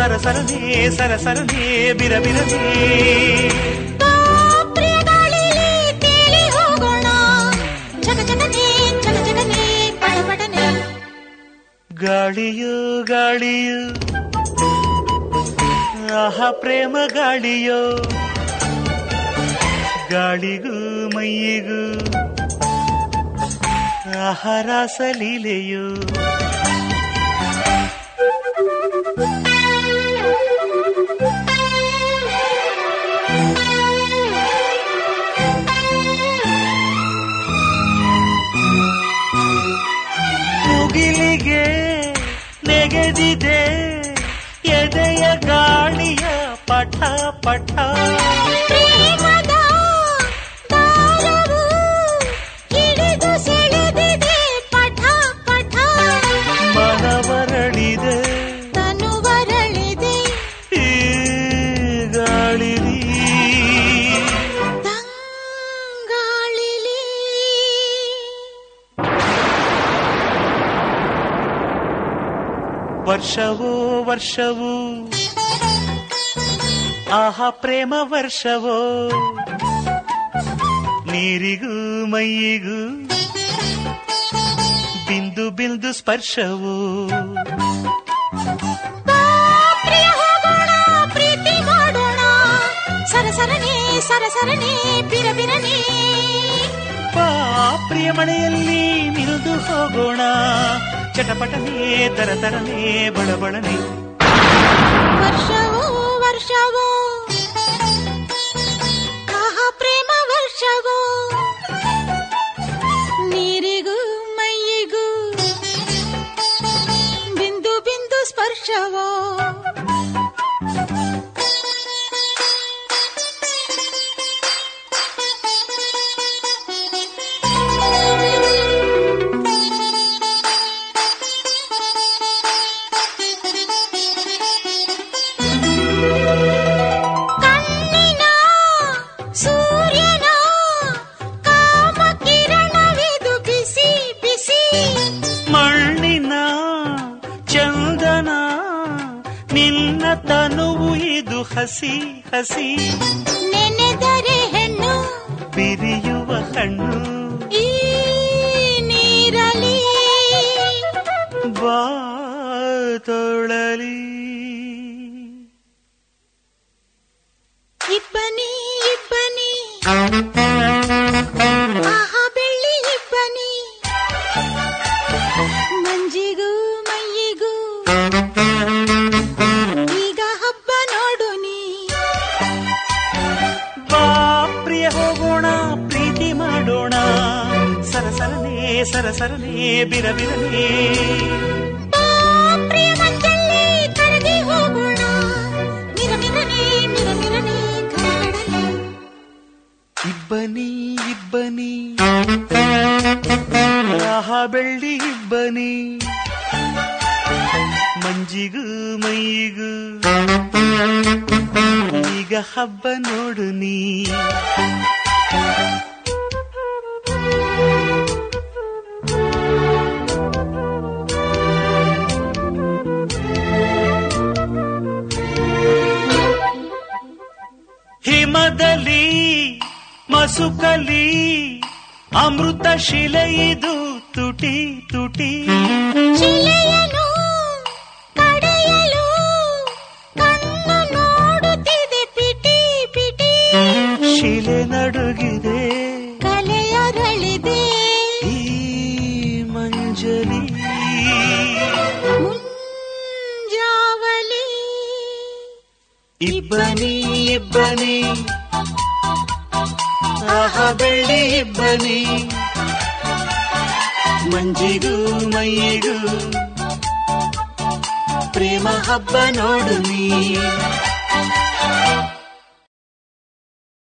ಸರಸರನೆ ಸರಸರನೆ ಬಿರಬಿರನೆ ಬಾ ಪ್ರಿಯ ಗಾಳಿಲಿ ತೇಲಿ ಹೋಗೋಣ ಜಗ ಜಗನೆ ಜಗ ಜಗನೆ ಪಡಪಡನೆ ಗಾಳಿಯು ಗಾಳಿಯು ಆಹ ಪ್ರೇಮ ಗಾಳಿಯೋ ಗಾಳಿಗೂ ಮೈಯಿಗೂ ಆಹಾರಾಸ ಲೀಲೆಯೋ ಮುಗಿಲಿಗೆ ನೆಗೆದಿದೆ ಎದೆಯ ಗಾಳಿಯ ಪಠ ಪಠ ಪ್ರೇಮದ ದಾರವು ಹಿಡಿದು ಸೆಳೆದಿದೆ ಪಠ ಪಠ ಮನವರಳಿದೆ ತನುವರಳಿದೆ ಈ ಗಾಳಿಲಿ ತಂಗಾಳಿಲಿ ವರ್ಷವೋ ವರ್ಷವೂ ಆಹ ಪ್ರೇಮ ವರ್ಷವೋ ನೀರಿಗೂ ಮೈಯಿಗೂ ಬಿಂದು ಬಿಂದು ಸ್ಪರ್ಶವೋ ಬಾ ಪ್ರಿಯ ಹೋಗೋಣ ಪ್ರೀತಿ ಮಾಡೋಣ ಸರಸರನೆ ಸರಸರನೆ ಬಿರಬಿರನೆ ಬಾ ಪ್ರಿಯ ಮಳೆಯಲ್ಲಿ ನಿಲ್ದು ಹೋಗೋಣ ಚಟಪಟನೆ ತರತರನೆ ಬಳಬಳನೆ ವರ್ಷವೋ ವರ್ಷವೋ ಆಹ ಪ್ರೇಮ ವರ್ಷವೋ ನೀರಿಗೂ ಮೈಯಿಗೂ ಬಿಂದು ಬಿಂದು ಸ್ಪರ್ಶವೋ ಕಣ್ಣಿನ ಸೂರ್ಯನ ಕಾಮ ಕಿರಣವಿದು ಬಿಸಿ ಬಿಸಿ ಮಣ್ಣಿನ ಚಂದನ ನಿನ್ನ ತನುವು ಇದು ಹಸಿ ಹಸಿ ನೆನೆದರೆ ಹೆಣ್ಣು ಬಿರಿಯುವ ಹಣ್ಣು ಈ ನೀರಲಿ ಬಾ ತೊಳಲಿ ಇಬ್ಬನಿ ಇಬ್ಬನಿ ಆಹಾ ಬೆಳ್ಳಿ ಇಬ್ಬನಿ ಮಂಜಿಗೂ ಮೈಯಿಗೂ ಈಗ ಹಬ್ಬ ನೋಡು ನೀ ಬಾ ಪ್ರಿಯ ಹೋಗೋಣ ಪ್ರೀತಿ ಮಾಡೋಣ ಸರಸರನೆ ಸರಸರನೆ ಬಿರಬಿರನೆ ಬಾ ಪ್ರಿಯ ಮಂಜಲ್ಲಿ ಕರಗಿ ಹೋಗೋಣ ಮಿರಮಿರನೆ ಮಿರಮಿರನೆ ಕರಗಡನೆ ಇಬ್ಬನಿ ಇಬ್ಬನಿ ಆಹ ಬೆಳ್ಳಿ ಇಬ್ಬನಿ ಮಂಜಿಗೂ ಮೈಗೂ ಈಗ ಹಬ್ಬ ನೋಡು ನೀ ಹಿಮದಲ್ಲಿ ಮಸುಕಲಿ ಅಮೃತ ಶಿಲೆಯಿದು ತುಟಿ ತುಟಿ ಶಿಲೆಯನು ಕಡೆಯಲು ಕಣ್ಣು ನೋಡುತ್ತಿದೆ ಪಿಟಿ ಪಿಟಿ ಶಿಲೆ ನಡುಗಿದೆ ಕಲೆಯರಳಿದೆ ಈ ಮಂಜಲಿ ಮುಂಜಾವಲಿ ಇಬ್ಬನಿ ಇಬ್ಬನಿ ಆಹ ಬೆಳ್ಳಿ ಇಬ್ಬನಿ ಮಂಜಿಗೂ ಮೈಯಿಗೂ ಪ್ರೇಮ ಹಬ್ಬ ನೋಡು ನೀ